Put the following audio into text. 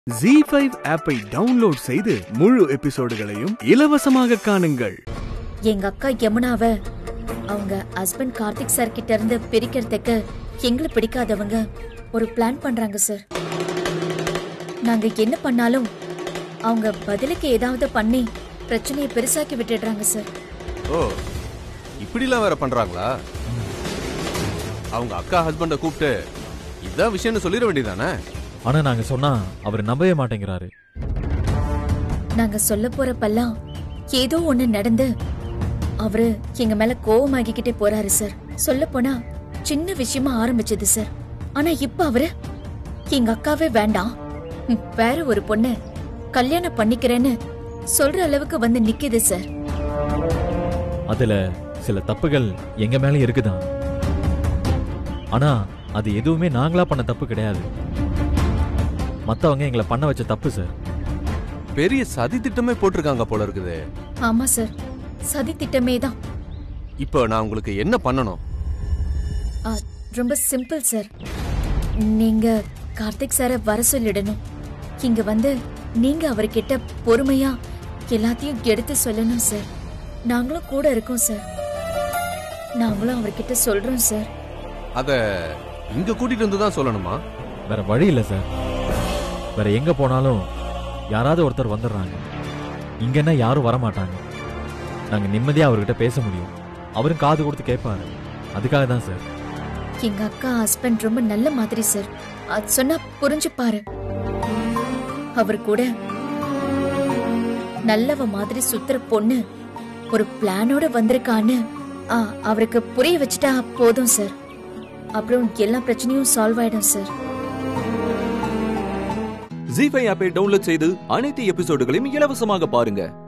G five ஆப்பை download செய்து முழு எபிசோடுகளையும் இலவசமாக காணுங்கள் எங்க அக்கா யமுனாவ அவங்க ஹஸ்பண்ட் கார்த்திக் சார் கிட்ட இருந்து பிரிக்கிறதுக்கு எங்களை பிடிக்காதவங்க ஒரு பிளான் பண்றாங்க சார் நாங்க என்ன பண்ணாலும் அவங்க பதிலுக்கு ஏதாவது பண்ணி பிரச்சனையை பெருசாக்கி விட்டுடுறாங்க சார் ஓ இப்படிலாம் வேற பண்றாங்களா அவங்க அக்கா ஹஸ்பண்ட கூப்பிட்டு இதான் விஷயம்னு சொல்லிட வேண்டியதானே ஆனா நாங்க சொன்னா அவர் நம்பவே மாட்டேங்கிறாரு நாங்க சொல்ல போறப்பெல்லாம் ஏதோ ஒண்ணு நடந்து அவரு எங்க மேல கோவமாகிக்கிட்டே போறாரு சார் சொல்ல போனா சின்ன விஷயமா ஆரம்பிச்சது சார் ஆனா இப்ப அவரு எங்க அக்காவே வேண்டாம் ம், வேற ஒரு பொண்ணு கல்யாணம் பண்ணிக்கிறேன்னு சொல்ற அளவுக்கு வந்து நிக்குது சார் அதுல சில தப்புகள் எங்க மேல இருக்குதான் ஆனா அது எதுவுமே நாங்களா பண்ண தப்பு கிடையாது மத்தவங்க எங்களை பண்ண வச்ச தப்பு சார் பெரிய சதி திட்டமே போட்டிருக்காங்க போல இருக்குது ஆமா சார் சதி திட்டமே தான் இப்போ நான் உங்களுக்கு என்ன பண்ணணும் ஆ, ரொம்ப சிம்பிள் சார் நீங்க கார்த்திக் சாரை வர சொல்லிடணும் இங்க வந்து நீங்க அவர்கிட்ட பொறுமையா எல்லாத்தையும் எடுத்து சொல்லணும் சார் நாங்களும் கூட இருக்கோம் சார் நாங்களும் அவர்கிட்ட சொல்றோம் சார் அத இங்க கூட்டிட்டு வந்து தான் சொல்லணுமா வேற வழி இல்ல சார் வேற எங்க போனாலும் யாராவது ஒருத்தர் வந்துடுறாங்க இங்கன்னா யாரும் வர மாட்டாங்க நாங்க நிம்மதியா அவர்கிட்ட பேச முடியும் அவரும் காது கொடுத்து கேட்பாரு அதுக்காக தான் சார் எங்க அக்கா ஹஸ்பண்ட் ரொம்ப நல்ல மாதிரி சார் அது சொன்னா புரிஞ்சுப்பாரு அவர் கூட நல்லவ மாதிரி சுத்துற பொண்ணு ஒரு பிளானோட வந்திருக்கான்னு ஆ, அவருக்கு புரிய வச்சுட்டா போதும் சார் அப்புறம் எல்லா பிரச்சனையும் சால்வ் ஆயிடும் சார் ஜி ஃபைவ் ஆப்பை டவுன்லோட் செய்து அனைத்து எபிசோடுகளையும் இலவசமாக பாருங்க